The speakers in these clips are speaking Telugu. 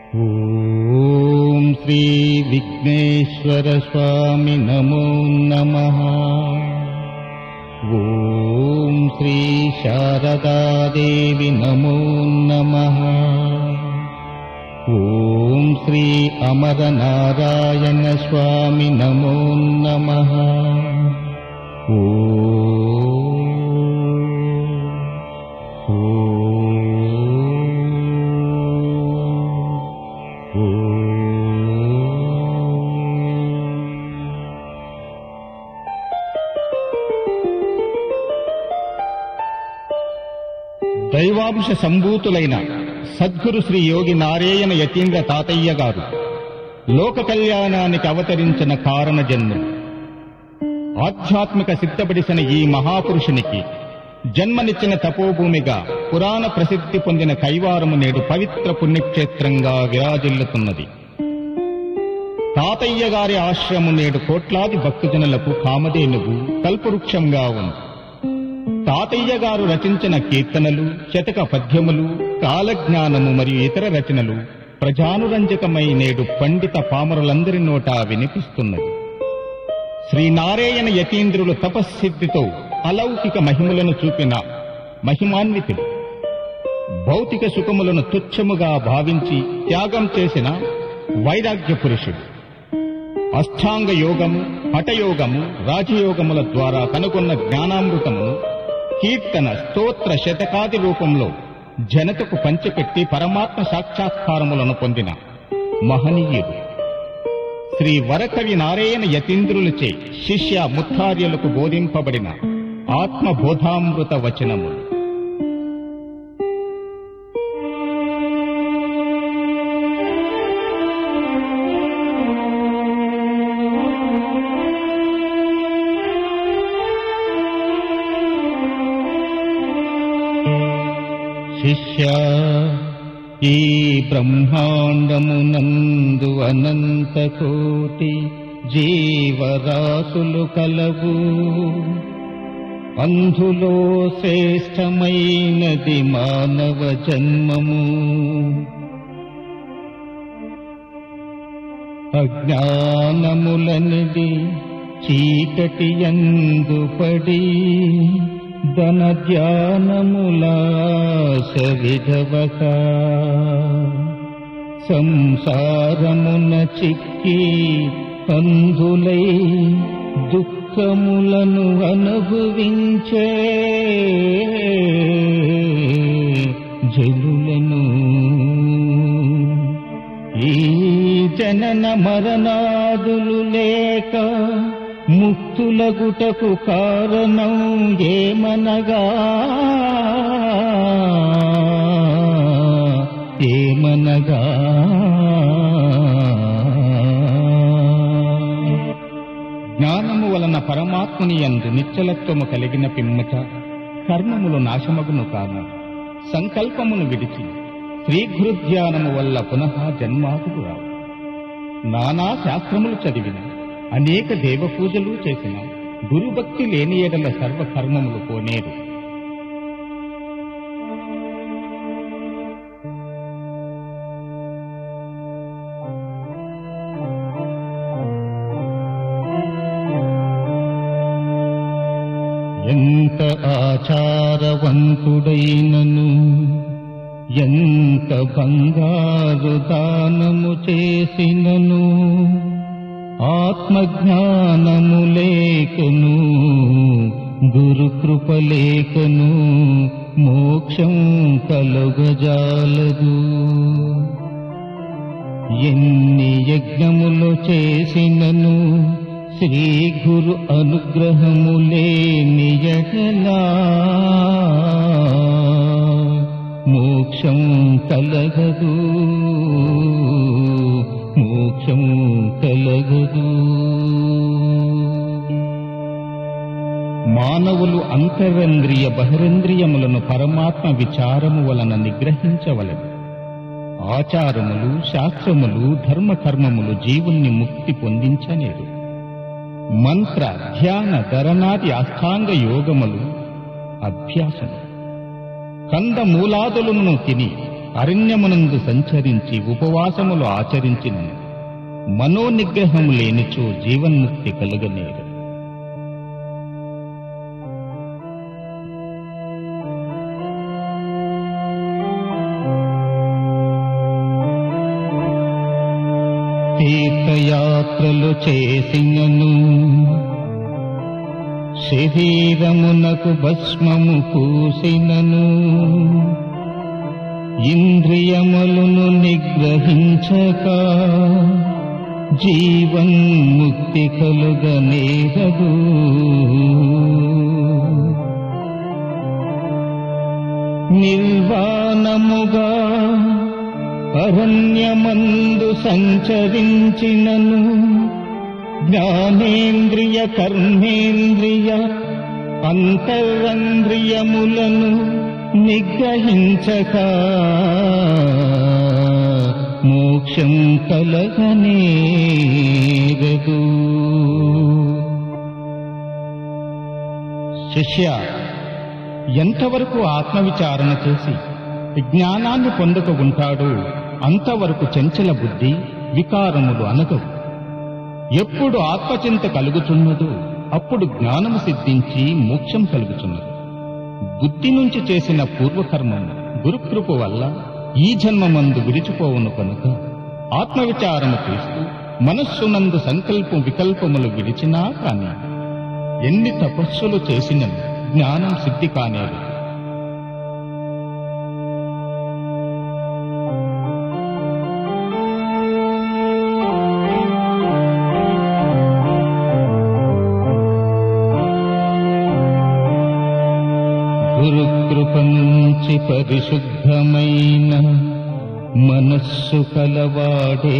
ॐ श्रीविघ्नेश्वरस्वामि नमो नमः ॐ श्रीशारदादेवि नमो नमः ॐ श्री अमरनारायणस्वामि नमो नमः దైవాంశ సంభూతులైన సద్గురు శ్రీ యోగి నారాయణ యతీంద్ర తాతయ్య గారు లోక కళ్యాణానికి అవతరించిన కారణ జన్ముడు ఆధ్యాత్మిక సిద్ధపడిసిన ఈ మహాపురుషునికి జన్మనిచ్చిన తపోభూమిగా పురాణ ప్రసిద్ధి పొందిన కైవారము నేడు పవిత్ర పుణ్యక్షేత్రంగా విరాజిల్లుతున్నది తాతయ్య గారి ఆశ్రమం నేడు కోట్లాది భక్తజనులకు కామధేనువు కల్పవృక్షంగా ఉంది తాతయ్య గారు రచించిన కీర్తనలు శతక పద్యములు కాలజ్ఞానము మరియు ఇతర రచనలు ప్రజానురంజకమై నేడు పండిత పామరులందరి నోటా వినిపిస్తున్నది శ్రీనారాయణ యతీంద్రులు తపస్సిద్ధితో అలౌకిక మహిమలను చూపిన మహిమాన్వితుడు భౌతిక సుఖములను తుచ్చముగా భావించి త్యాగం చేసిన వైరాగ్య పురుషుడు అష్టాంగ యోగము హఠయోగము రాజయోగముల ద్వారా కనుగొన్న జ్ఞానామృతమును కీర్తన స్తోత్ర శతకాది రూపంలో జనతకు పంచిపెట్టి పరమాత్మ సాక్షాత్కారములను పొందిన మహనీయుడు శ్రీ వరకవి నారాయణ యతీంద్రులచే శిష్య ముత్తార్యులకు బోధింపబడిన ఆత్మబోధామృత వచనములు శిష్య ఈ బ్రహ్మాండమునందు అనంత కోటి జీవరాశులు కలవు అందులో శ్రేష్టమైనది మానవ జన్మము అజ్ఞానములనిది చీకటి ఎందు పడి ధన ధ్యానములాస విధవక సంసారమున చిక్కి కందులై దుఃఖములను అనుభవించే జనులను ఈ జనన మరణాదులు లేక ముక్తులగుటకు కారణం ఏమనగా ఏమనగా జ్ఞానము వలన పరమాత్ముని యందు నిశ్చలత్వము కలిగిన పిమ్మట కర్మములు నాశమగును కాను సంకల్పమును విడిచి శ్రీగురుధ్యానము వల్ల పునః జన్మాకుడు రావు నానా శాస్త్రములు చదివిన అనేక దేవ పూజలు చేసిన గురుభక్తి లేని ఎడల సర్వ కర్మములు కోనేరు ఎంత ఆచారవంతుడైనను ఎంత బంగారు దానము చేసినను ఆత్మజ్ఞానము లేకను గురుకృప లేకను మోక్షం కలుగజాలదు ఎన్ని యజ్ఞములు చేసినను శ్రీ గురు అనుగ్రహము లేని ఎడలా మోక్షం కలగదు మోక్షం కలగదు మానవులు అంతరంద్రియ బహిరంద్రియములను పరమాత్మ విచారము వలన నిగ్రహించవలెను ఆచారములు శాస్త్రములు ధర్మ కర్మములు జీవుణ్ణి ముక్తి పొందించనేరు మంత్ర ధ్యాన ధరణాది అష్టాంగ యోగములు అభ్యాసము కంద మూలాదులను తిని అరణ్యమునందు సంచరించి ఉపవాసములు ఆచరించిన మనోనిగ్రహం లేనిచో జీవన్ముక్తి కలుగనేరు తీర్థయాత్రలు చేసినను శరీరమునకు భస్మము పూసినను ఇంద్రియములను నిగ్రహించక జీవన్ముక్తి కలుగనేరదు నిర్వాణముగా అరణ్యమందు సంచరించినను జ్ఞానేంద్రియ కర్మేంద్రియ అంతరంద్రియములను నిగ్రహించక మోక్షం కలగనేరదు శిష్య ఎంతవరకు ఆత్మవిచారణ చేసి జ్ఞానాన్ని పొందక ఉంటాడో అంతవరకు చంచల బుద్ధి వికారములు అనగవు ఎప్పుడు ఆత్మచింత కలుగుతున్నదో అప్పుడు జ్ఞానము సిద్ధించి మోక్షం కలుగుతున్నది బుద్ధి నుంచి చేసిన పూర్వకర్మం గురుకృప వల్ల ఈ జన్మమందు విడిచిపోవును కనుక ఆత్మవిచారము చేస్తూ మనస్సునందు సంకల్పం వికల్పములు విడిచినా కాని ఎన్ని తపస్సులు చేసినను జ్ఞానం సిద్ధి కానేరు గురుకృప నుంచి పరిశుద్ధమైన మనస్సు కలవాడే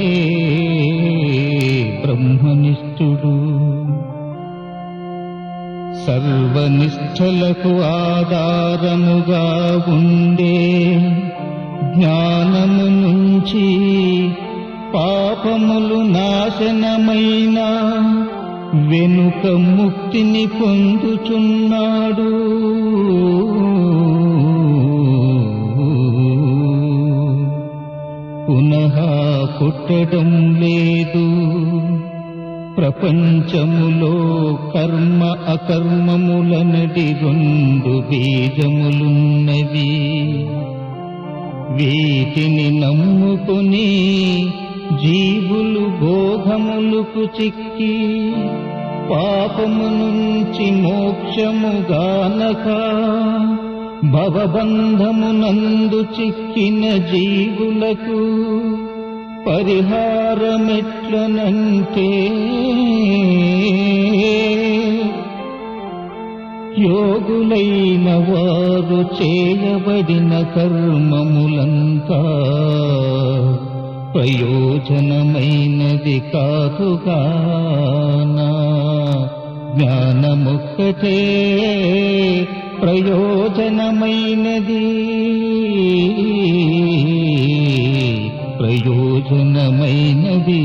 బ్రహ్మనిష్ఠుడు సర్వనిష్టలకు ఆధారముగా ఉండే జ్ఞానము నుంచి పాపములు నాశనమైన వెనుక ముక్తిని పొందుచున్నాడు పునః పుట్టడం లేదు ప్రపంచములో కర్మ అకర్మములనటి రెండు బీజములున్నవి వీటిని నమ్ముకుని జీవులు భోగములకు చిక్కి పాపము నుంచి మోక్షముగానక భవబంధమునందు చిక్కిన జీవులకు పరిహారమెట్లనంటే యోగులైన వారు చేయబడిన కర్మములంతా ప్రయోజనమైనది కాదుగానా జ్ఞానముక్కటే ప్రయోజనమైనది ప్రయోజనమైనది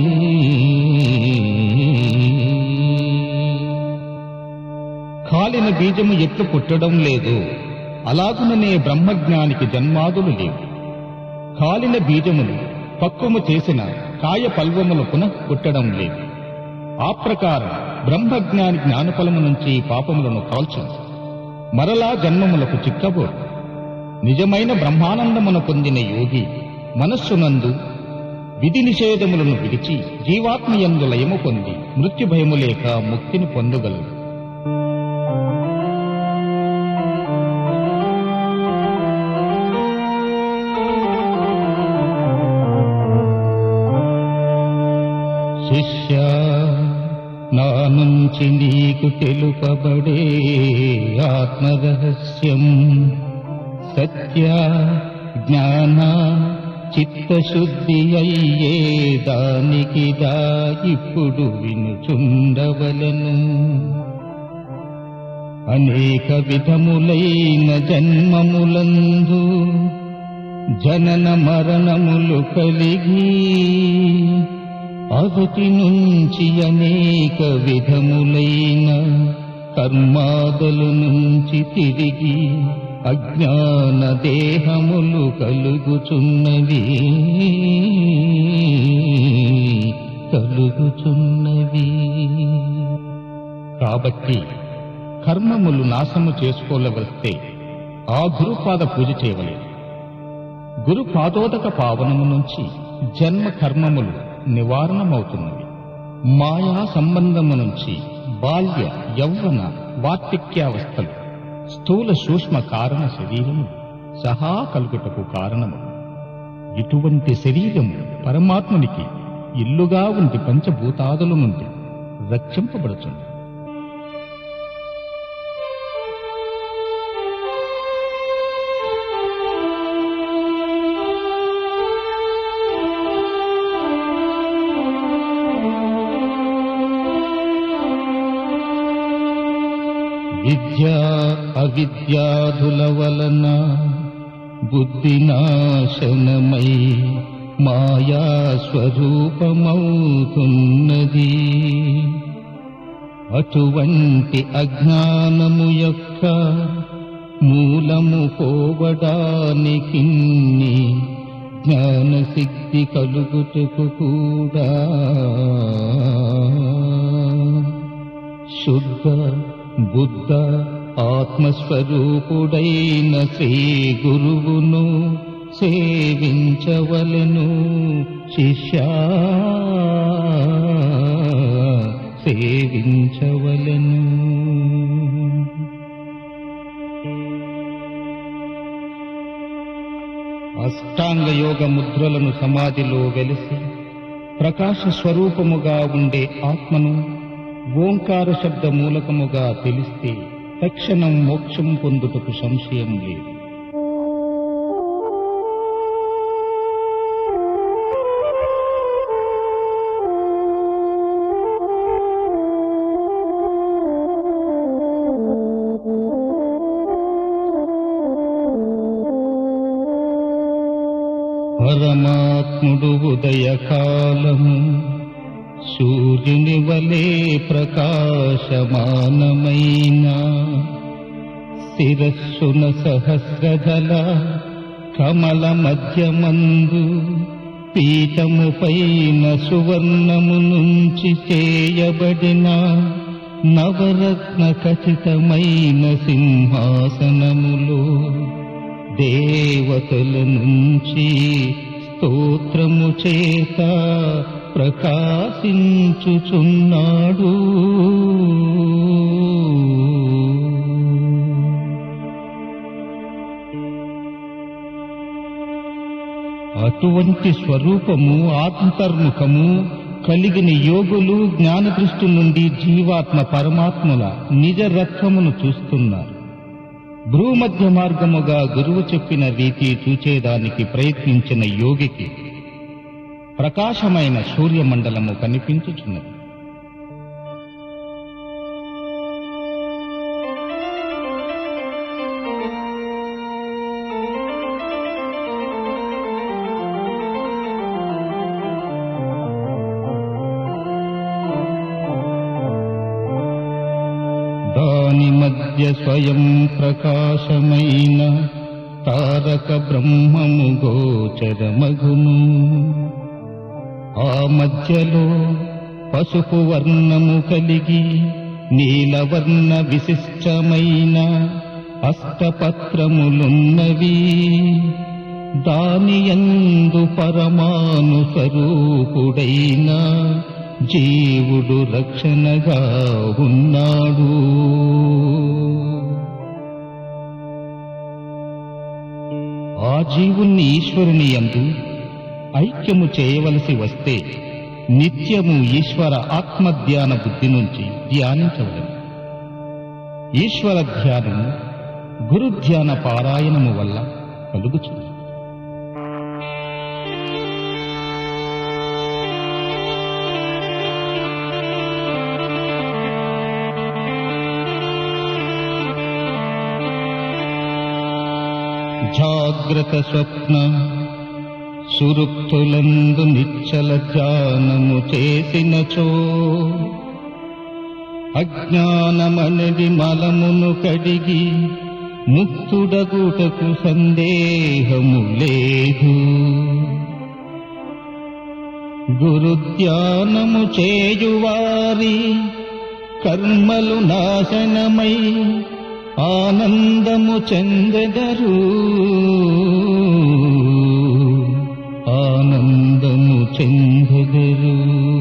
కాలిన బీజము ఎట్లు పుట్టడం లేదు అలాగుననే బ్రహ్మజ్ఞానికి జన్మాదులు లేవు కాలిన బీజములు పక్వము చేసిన కాయ పల్వములు పునః పుట్టడం లేదు ఆ ప్రకారం బ్రహ్మజ్ఞాని జ్ఞానఫలము నుంచి పాపములను కాల్చు మరలా జన్మములకు చిక్కబోడు నిజమైన బ్రహ్మానందమును పొందిన యోగి మనస్సునందు విధి నిషేధములను విడిచి జీవాత్మయందు లయము పొంది మృత్యు భయము లేక ముక్తిని పొందగలడు శిష్య నా నుంచి నీకు తెలుపబడే ఆత్మరహస్యం సత్య జ్ఞాన చిత్తశుద్ధి అయ్యే దానికిదా ఇప్పుడు వినుచుండవలను అనేక విధములైన జన్మములందు జనన మరణములు కలిగి అగతి నుంచి అనేక విధములైన కర్మాదల నుంచి తిరిగి అజ్ఞాన దేహములు కలుగుచున్నవి కలుగుచున్నవి కాబట్టి కర్మములు నాశము చేసుకోలవస్తే ఆ గురుపాద పూజ చేయవలేదు గురు పాదోదక పావనము నుంచి జన్మ కర్మములు నివారణమవుతున్నవి మాయా సంబంధము నుంచి బాల్య యౌవన వార్తిక్యావస్థలు స్థూల సూక్ష్మ కారణ శరీరము సహా కలుగుటకు కారణము ఇటువంటి శరీరము పరమాత్మునికి ఇల్లుగా ఉండి పంచభూతాదుల నుండి రక్షింపబడుతుంది విద్యా అవిద్యాదుల వలన బుద్ధి నాశనమై మాయా స్వరూపమవుతున్నది అటువంటి అజ్ఞానము యొక్క మూలము పోవడానికి జ్ఞానసిద్ధి కలుగుటకు కూడా శుద్ధ బుద్ధ ఆత్మస్వరూపుడైన శ్రీ గురువును సేవించవలెను శిష్యా సేవించవలెను అష్టాంగ యోగ ముద్రలను సమాధిలో వెలిసి ప్రకాశ స్వరూపముగా ఉండే ఆత్మను ఓంకార శబ్ద మూలకముగా తెలిస్తే తక్షణం మోక్షం పొందుటకు సంశయం లేదు పరమాత్ముడు ఉదయకాలము సూర్యుని వలె ప్రకాశమానమైన శిరస్సున సహస్రదల కమల మధ్యమందు పీఠము పైన సువర్ణము నుంచి చేయబడిన నవరత్న ఖచ్చితమైన సింహాసనములో దేవతల నుంచి స్తోత్రము చేత ప్రకాశించుచున్నాడు అటువంటి స్వరూపము ఆత్మతర్ముఖము కలిగిన యోగులు జ్ఞాన దృష్టి నుండి జీవాత్మ పరమాత్ముల నిజ రత్వమును చూస్తున్నారు భ్రూమధ్య మార్గముగా గురువు చెప్పిన రీతి చూచేదానికి ప్రయత్నించిన యోగికి ప్రకాశమైన సూర్యమండలము కనిపించుచున్నది దాని మధ్య స్వయం ప్రకాశమైన తారక బ్రహ్మము గోచరమగును ఆ మధ్యలో పసుపు వర్ణము కలిగి నీలవర్ణ విశిష్టమైన అష్టపత్రములున్నవి దాని యందు పరమాను స్వరూపుడైన జీవుడు రక్షణగా ఉన్నాడు ఆ జీవుణ్ణి ఈశ్వరుని యందు ఐక్యము చేయవలసి వస్తే నిత్యము ఈశ్వర ఆత్మధ్యాన బుద్ధి నుంచి ధ్యానించవలను ఈశ్వర ధ్యానము గురు ధ్యాన పారాయణము వల్ల కలుగుచుంది జాగ్రత్త స్వప్న సురుక్తులందు నిచ్చల ధ్యానము చేసినచో అజ్ఞానమనది మలమును కడిగి ముక్తుడగుటకు సందేహము లేదు గురుధ్యానము చేయువారి కర్మలు నాశనమై ఆనందము చెందెదరు ఆనందము చెందెదరు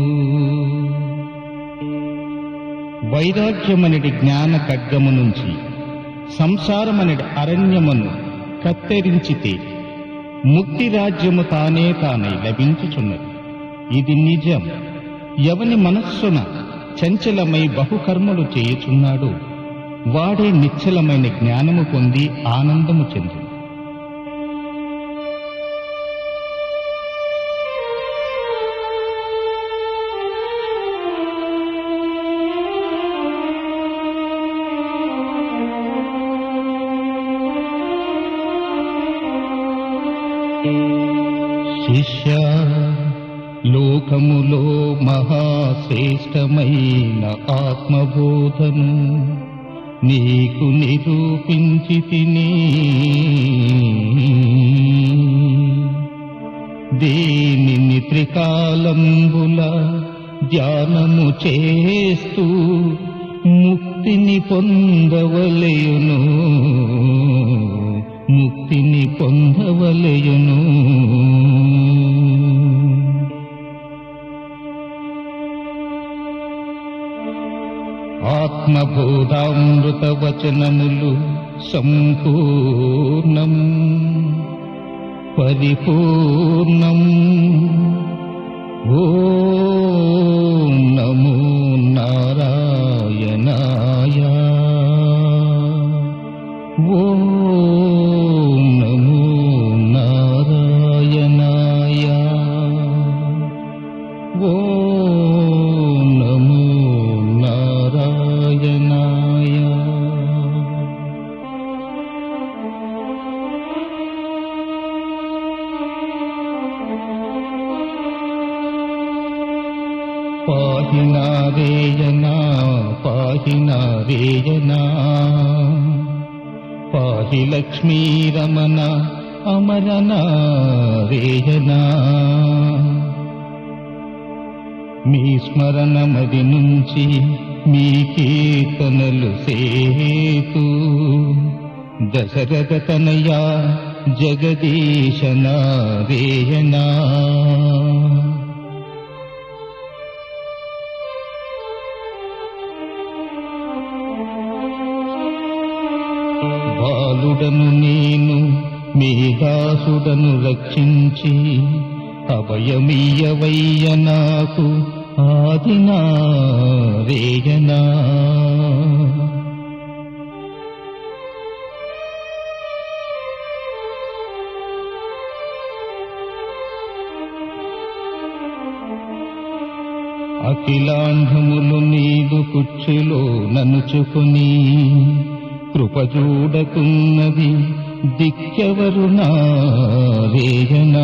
వైరాగ్యమనడి జ్ఞాన ఖడ్గము నుంచి సంసారమనడి అరణ్యమును కత్తెరించితే ముక్తి రాజ్యము తానే తానై లభించుచున్నది ఇది నిజం ఎవని మనస్సున చంచలమై బహుకర్మలు చేయుచున్నాడో వాడే నిశ్చలమైన జ్ఞానము పొంది ఆనందము చెందు శిష్య లోకములో మహాశ్రేష్టమైన ఆత్మబోధను నీకు నిరూపించి తిని దేనిని త్రికాలంబుల ధ్యానము చేస్తూ ముక్తిని పొందవలయును ముక్తిని పొందవలయును ఆత్మబోధామృత వచనములు సంపూర్ణం పరిపూర్ణం ఓ నమో నారాయణాయ ఓ నమో నారాయణాయ ఓ నమో నారాయణాయ పాహి నారేయనా పాహి నారేయనా పాహి లక్ష్మీరమణ అమర నారేయనా మీ స్మరణమది నుంచి మీ కీర్తనలు సేతు దశరథ తనయా జగదీశ నారేయనా బాలుడను నేను మీ దాసుడను రక్షించి అభయమీయవయ్య నాకు ఆదినా రేయనా అఖిలాంధములు నీదు కుచ్చులో ననుచుకుని కృపజూడకున్నది దిక్కెవరు నారేయనా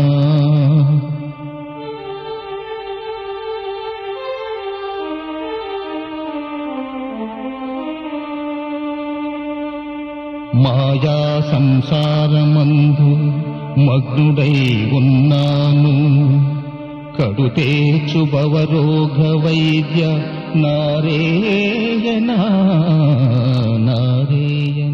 మాయా సంసారమందు మగ్నుడై ఉన్నాను కడుతేచు భవరోగ వైద్య నారేయనా నారేయ